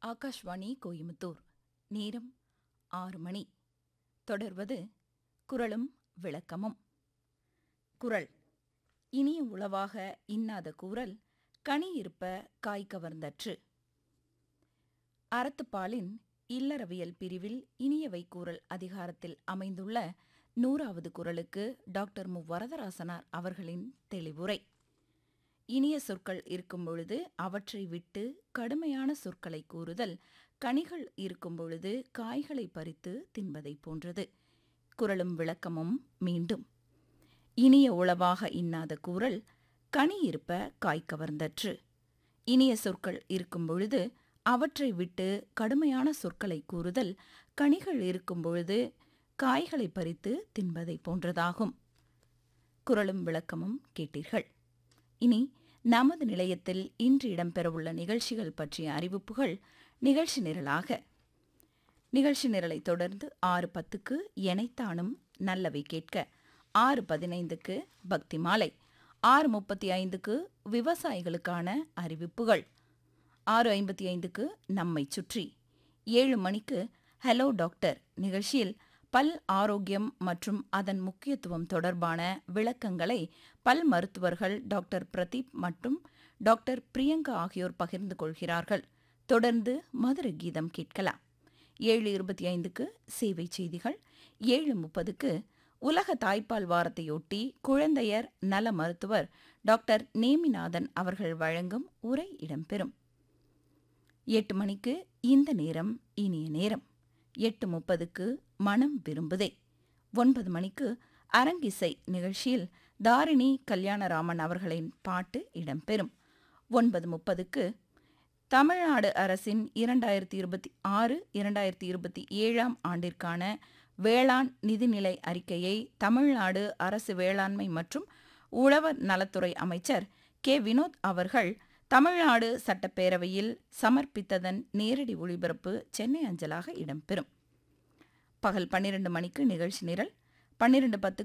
ஆகாஷ்வாணி கோயமுத்தூர் நேரம் ஆறு மணி தொடர்வது குரலும் விளக்கமும் குரல் இனிய உளவாக இன்னாத கூறல் கனி இருப்ப காய் கவர்ந்தற்று அறத்துப்பாலின் இல்லறவியல் பிரிவில் இனியவை கூறல் அதிகாரத்தில் அமைந்துள்ள நூறாவது குரலுக்கு டாக்டர் மு வரதராசனார் அவர்களின் தெளிவுரை இனிய சொற்கள் இருக்கும் பொழுது அவற்றை விட்டு கடுமையான சொற்களை கூறுதல் கனிகள் இருக்கும் பொழுது காய்களை பறித்து தின்பதைப் போன்றது குரலும் விளக்கமும் மீண்டும் இனிய உளவாக இன்னாத கூறல் கனி இருப்ப காய் கவர்ந்தற்று இனிய சொற்கள் இருக்கும் பொழுது அவற்றை விட்டு கடுமையான சொற்களை கூறுதல் கனிகள் இருக்கும் பொழுது காய்களை பறித்து தின்பதைப் போன்றதாகும் குரலும் விளக்கமும் கேட்டீர்கள் இனி நமது நிலையத்தில் இன்று இடம்பெறவுள்ள நிகழ்ச்சிகள் பற்றிய அறிவிப்புகள் நிகழ்ச்சி நிரலாக நிகழ்ச்சி நிரலை தொடர்ந்து ஆறு பத்துக்கு எனைத்தானும் நல்லவை கேட்க ஆறு பதினைந்துக்கு பக்தி மாலை ஆறு முப்பத்தி ஐந்துக்கு விவசாயிகளுக்கான அறிவிப்புகள் ஆறு ஐம்பத்தி ஐந்துக்கு நம்மை சுற்றி ஏழு மணிக்கு ஹலோ டாக்டர் நிகழ்ச்சியில் பல் ஆரோக்கியம் மற்றும் அதன் முக்கியத்துவம் தொடர்பான விளக்கங்களை பல் மருத்துவர்கள் டாக்டர் பிரதீப் மற்றும் டாக்டர் பிரியங்கா ஆகியோர் பகிர்ந்து கொள்கிறார்கள் தொடர்ந்து மதுர கீதம் கேட்கலாம் ஏழு இருபத்தி ஐந்துக்கு சேவை செய்திகள் ஏழு முப்பதுக்கு உலக தாய்ப்பால் வாரத்தையொட்டி குழந்தையர் நல மருத்துவர் டாக்டர் நேமிநாதன் அவர்கள் வழங்கும் உரை இடம்பெறும் எட்டு மணிக்கு இந்த நேரம் இனிய நேரம் எட்டு முப்பதுக்கு மனம் விரும்புதே ஒன்பது மணிக்கு அரங்கிசை நிகழ்ச்சியில் தாரிணி கல்யாணராமன் அவர்களின் பாட்டு இடம்பெறும் ஒன்பது முப்பதுக்கு தமிழ்நாடு அரசின் இரண்டாயிரத்தி இருபத்தி ஆறு இரண்டாயிரத்தி இருபத்தி ஏழாம் ஆண்டிற்கான வேளாண் நிதிநிலை அறிக்கையை தமிழ்நாடு அரசு வேளாண்மை மற்றும் உழவர் நலத்துறை அமைச்சர் கே வினோத் அவர்கள் தமிழ்நாடு சட்டப்பேரவையில் சமர்ப்பித்ததன் நேரடி ஒளிபரப்பு சென்னை அஞ்சலாக இடம்பெறும் பகல் பன்னிரண்டு மணிக்கு நிகழ்ச்சி நிரல் பன்னிரண்டு பத்து